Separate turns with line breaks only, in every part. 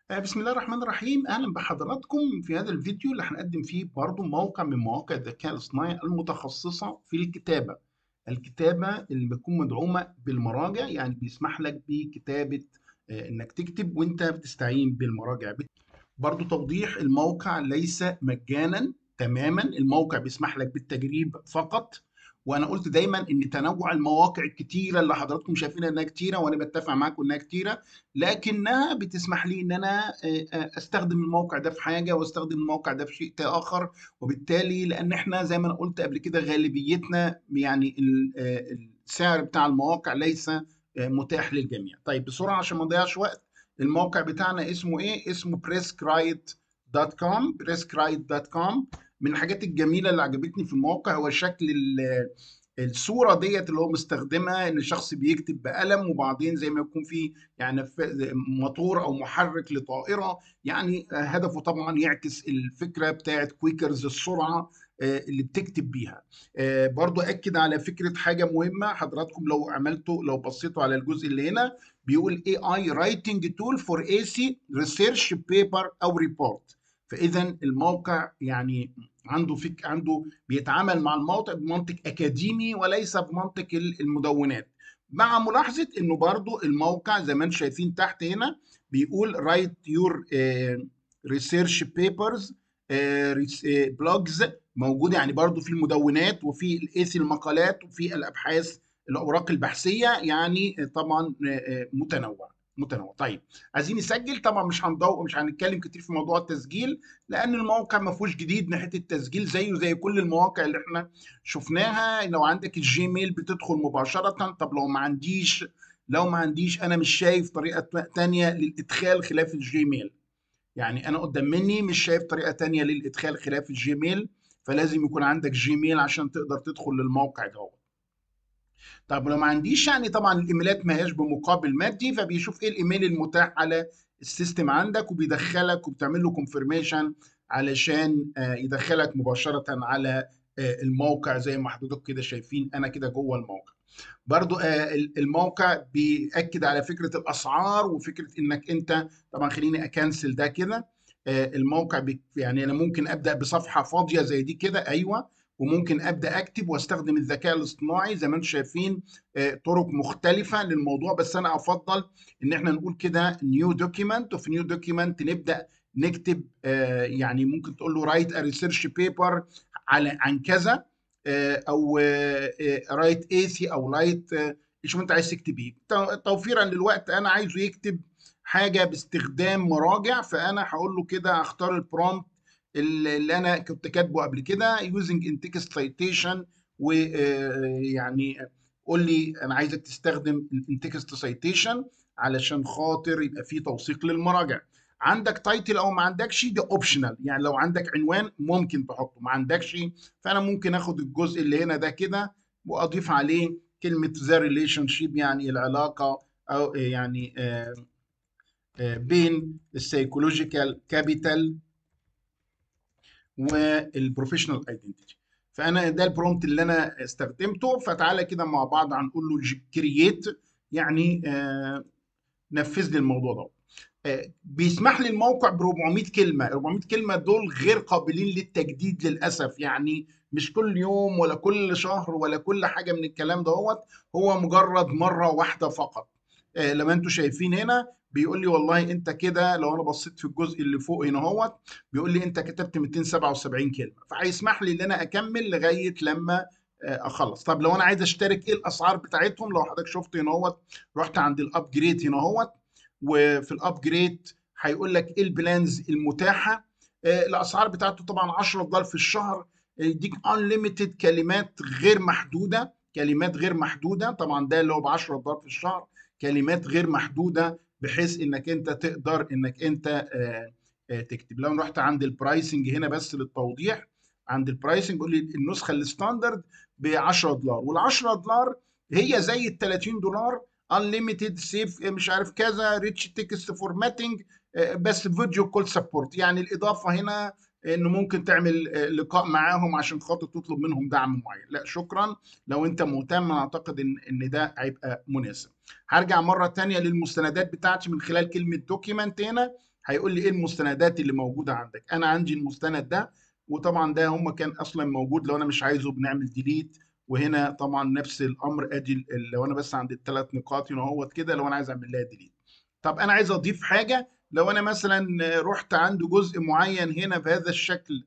آه، بسم الله الرحمن الرحيم اهلا بحضراتكم في هذا الفيديو اللي هنقدم فيه برضو موقع من مواقع الذكاء الاصطناعي المتخصصة في الكتابة الكتابة اللي بتكون مدعومة بالمراجع يعني بيسمح لك بكتابة آه، انك تكتب وانت بتستعين بالمراجع برضو توضيح الموقع ليس مجانا تماما الموقع بيسمح لك بالتجريب فقط وانا قلت دايما ان تنوع المواقع الكتيره اللي حضراتكم شايفينها انها كتيره وانا بتفق معاكم انها كتيره لكنها بتسمح لي ان انا استخدم الموقع ده في حاجه واستخدم الموقع ده في شيء اخر وبالتالي لان احنا زي ما انا قلت قبل كده غالبيتنا يعني السعر بتاع المواقع ليس متاح للجميع طيب بسرعه عشان ما نضيعش وقت الموقع بتاعنا اسمه ايه اسمه prescrite.com prescrite.com من الحاجات الجميله اللي عجبتني في الموقع هو شكل الصوره ديت اللي هو مستخدمها ان الشخص بيكتب بقلم وبعدين زي ما يكون في يعني موتور او محرك لطائره يعني هدفه طبعا يعكس الفكره بتاعت كويكرز السرعه اللي بتكتب بيها برضو اكد على فكره حاجه مهمه حضراتكم لو عملتوا لو بصيتوا على الجزء اللي هنا بيقول اي اي رايتنج تول فور اي سي ريسيرش بيبر او ريبورت فاذا الموقع يعني عنده فك عنده بيتعامل مع الموقع بمنطق اكاديمي وليس بمنطق المدونات مع ملاحظه انه برضو الموقع زي ما انتم شايفين تحت هنا بيقول رايت يور ريسيرش بيبرز بلوجز موجوده يعني برضو في المدونات وفي الايثي المقالات وفي الابحاث الاوراق البحثيه يعني طبعا متنوع متنوع طيب عايزين نسجل طبعا مش هنضوء مش هنتكلم كتير في موضوع التسجيل لان الموقع ما فيهوش جديد ناحيه التسجيل زيه زي كل المواقع اللي احنا شفناها لو عندك الجيميل بتدخل مباشره طب لو ما عنديش لو ما عنديش انا مش شايف طريقه تانية للادخال خلاف الجيميل يعني انا قدام مني مش شايف طريقه تانية للادخال خلاف الجيميل فلازم يكون عندك جيميل عشان تقدر تدخل للموقع ده طب لو ما عنديش يعني طبعا الايميلات ما هياش بمقابل مادي فبيشوف ايه الايميل المتاح على السيستم عندك وبيدخلك وبتعمل له كونفirmation علشان يدخلك مباشره على الموقع زي ما حضرتك كده شايفين انا كده جوه الموقع برضو الموقع بيأكد على فكرة الأسعار وفكرة إنك أنت طبعا خليني أكنسل ده كده الموقع يعني أنا ممكن أبدأ بصفحة فاضية زي دي كده أيوه وممكن ابدا اكتب واستخدم الذكاء الاصطناعي زي ما انتم شايفين طرق مختلفه للموضوع بس انا افضل ان احنا نقول كده نيو دوكيمنت وفي نيو دوكيمنت نبدا نكتب يعني ممكن تقول له رايت ا ريسيرش بيبر على عن كذا او رايت ايثي او رايت شوف انت عايز تكتب ايه توفيرا للوقت انا عايزه يكتب حاجه باستخدام مراجع فانا هقول له كده اختار البرومبت اللي انا كنت كاتبه قبل كده using in text citation ويعني قول لي انا عايزك تستخدم in text citation علشان خاطر يبقى في توثيق للمراجع عندك تايتل او ما عندكش ده اوبشنال يعني لو عندك عنوان ممكن تحطه ما عندكش فانا ممكن اخد الجزء اللي هنا ده كده واضيف عليه كلمه ذا ريليشن شيب يعني العلاقه او يعني بين السيكولوجيكال كابيتال والبروفيشنال ايدنتيتي فانا ده البرومبت اللي انا استخدمته فتعالى كده مع بعض هنقول له كرييت يعني آه نفذ لي الموضوع ده آه بيسمح لي الموقع ب 400 كلمه 400 كلمه دول غير قابلين للتجديد للاسف يعني مش كل يوم ولا كل شهر ولا كل حاجه من الكلام دوت هو مجرد مره واحده فقط آه لما انتم شايفين هنا بيقول لي والله انت كده لو انا بصيت في الجزء اللي فوق هنا اهوت بيقول لي انت كتبت 277 كلمه فهيسمح لي ان انا اكمل لغايه لما اخلص طب لو انا عايز اشترك ايه الاسعار بتاعتهم لو حضرتك شفت هنا اهوت رحت عند الابجريد هنا اهوت وفي الابجريد هيقول لك ايه البلانز المتاحه الاسعار بتاعته طبعا 10 دولار في الشهر يديك انليميتد كلمات غير محدوده كلمات غير محدوده طبعا ده اللي هو ب 10 دولار في الشهر كلمات غير محدوده بحيث انك انت تقدر انك انت تكتب لو رحت عند البرايسنج هنا بس للتوضيح عند البرايسنج بيقول لي النسخه الستاندرد ب 10 دولار وال 10 دولار هي زي ال 30 دولار انليميتد سيف مش عارف كذا ريتش تكست فورماتنج بس فيديو كول سبورت يعني الاضافه هنا انه ممكن تعمل لقاء معاهم عشان خاطر تطلب منهم دعم معين لا شكرا لو انت مهتم اعتقد ان ان ده هيبقى مناسب هرجع مره تانية للمستندات بتاعتي من خلال كلمه دوكيمنت هنا هيقول لي ايه المستندات اللي موجوده عندك انا عندي المستند ده وطبعا ده هم كان اصلا موجود لو انا مش عايزه بنعمل ديليت وهنا طبعا نفس الامر ادي لو انا بس عند الثلاث نقاط هنا اهوت كده لو انا عايز اعمل لها ديليت طب انا عايز اضيف حاجه لو انا مثلا رحت عند جزء معين هنا بهذا الشكل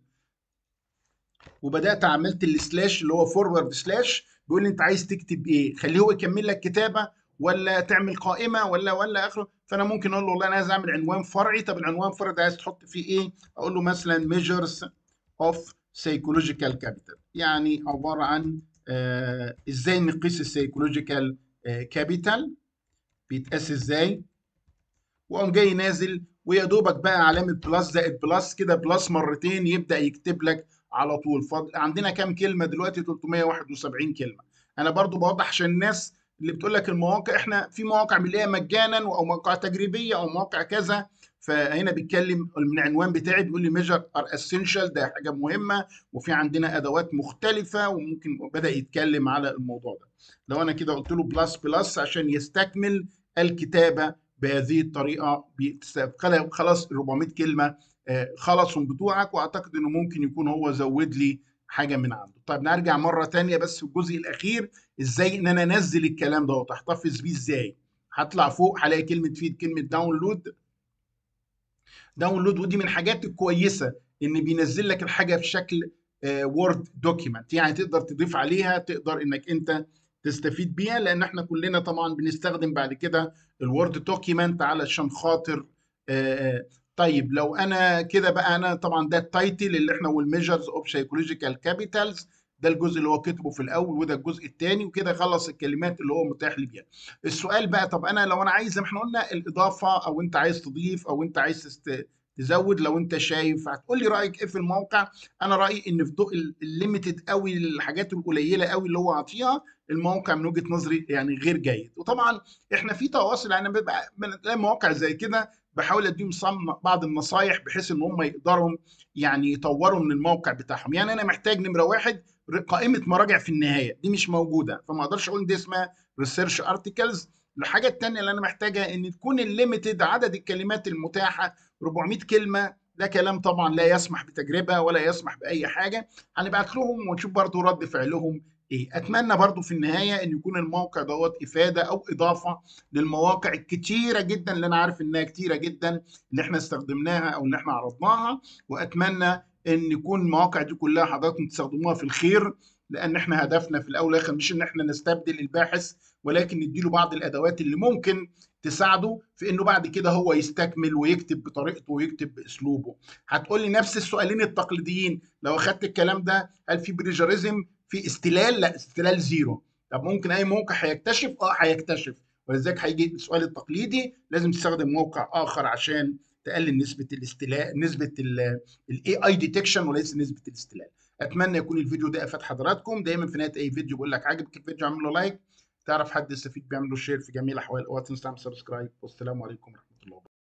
وبدات عملت السلاش اللي هو فورورد سلاش بيقول لي انت عايز تكتب ايه خليه هو يكمل لك كتابه ولا تعمل قائمه ولا ولا اخره فانا ممكن اقول له والله انا عايز اعمل عنوان فرعي طب العنوان الفرعي ده عايز تحط فيه ايه اقول له مثلا measures of psychological capital يعني عباره عن آه ازاي نقيس السيكولوجيكال كابيتال بيتقاس ازاي واقوم جاي نازل ويا دوبك بقى علامه بلس زائد بلس كده بلس مرتين يبدا يكتب لك على طول فضل عندنا كام كلمه دلوقتي 371 كلمه انا برضو بوضح عشان الناس اللي بتقول لك المواقع احنا في مواقع بنلاقيها مجانا او مواقع تجريبيه او مواقع كذا فهنا بيتكلم من العنوان بتاعي بيقول لي ميجر ار اسينشال ده حاجه مهمه وفي عندنا ادوات مختلفه وممكن بدا يتكلم على الموضوع ده لو انا كده قلت له بلس بلس عشان يستكمل الكتابه بهذه الطريقه خلاص 400 كلمه خلصوا بتوعك واعتقد انه ممكن يكون هو زود لي حاجه من عنده طيب نرجع مره تانية بس في الجزء الاخير ازاي ان انا انزل الكلام ده احتفظ بيه ازاي هطلع فوق هلاقي كلمه فيد كلمه داونلود داونلود ودي من الحاجات الكويسه ان بينزل لك الحاجه في شكل وورد دوكيمنت يعني تقدر تضيف عليها تقدر انك انت تستفيد بيها لان احنا كلنا طبعا بنستخدم بعد كده الوورد دوكيمنت علشان خاطر طيب لو انا كده بقى انا طبعا ده التايتل اللي احنا والميجرز اوف سايكولوجيكال كابيتالز ده الجزء اللي هو كتبه في الاول وده الجزء الثاني وكده خلص الكلمات اللي هو متاح لي بيها السؤال بقى طب انا لو انا عايز زي ما احنا قلنا الاضافه او انت عايز تضيف او انت عايز تست... تزود لو انت شايف هتقول لي رايك ايه في الموقع انا رايي ان في ضوء الليميتد قوي الحاجات القليله قوي اللي هو عاطيها الموقع من وجهه نظري يعني غير جيد وطبعا احنا في تواصل يعني بيبقى بنلاقي مواقع زي كده بحاول اديهم بعض النصايح بحيث ان هم يقدروا يعني يطوروا من الموقع بتاعهم يعني انا محتاج نمره واحد قائمه مراجع في النهايه دي مش موجوده فما اقدرش اقول دي اسمها ريسيرش ارتكلز الحاجه الثانيه اللي انا محتاجها ان تكون الليميتد عدد الكلمات المتاحه 400 كلمه ده كلام طبعا لا يسمح بتجربه ولا يسمح باي حاجه هنبعت لهم ونشوف برضو رد فعلهم ايه اتمنى برضو في النهايه ان يكون الموقع دوت افاده او اضافه للمواقع الكتيره جدا اللي انا عارف انها كتيره جدا اللي احنا استخدمناها او اللي احنا عرضناها واتمنى ان يكون المواقع دي كلها حضراتكم تستخدموها في الخير لان احنا هدفنا في الاول والاخر مش ان احنا نستبدل الباحث ولكن نديله بعض الادوات اللي ممكن تساعده في انه بعد كده هو يستكمل ويكتب بطريقته ويكتب باسلوبه هتقول لي نفس السؤالين التقليديين لو اخدت الكلام ده هل في بريجاريزم في استلال لا استلال زيرو طب ممكن اي موقع هيكتشف اه هيكتشف ولذلك هيجي السؤال التقليدي لازم تستخدم موقع اخر عشان تقلل نسبه الاستلاء نسبه الاي اي ديتكشن وليس نسبه الاستلال اتمنى يكون الفيديو ده افاد حضراتكم دايما في نهايه اي فيديو بقول لك عجبك الفيديو اعمل له لايك تعرف حد يستفيد بيعمل له شير في جميع الاحوال اوعى تنسى تعمل سبسكرايب والسلام عليكم ورحمه الله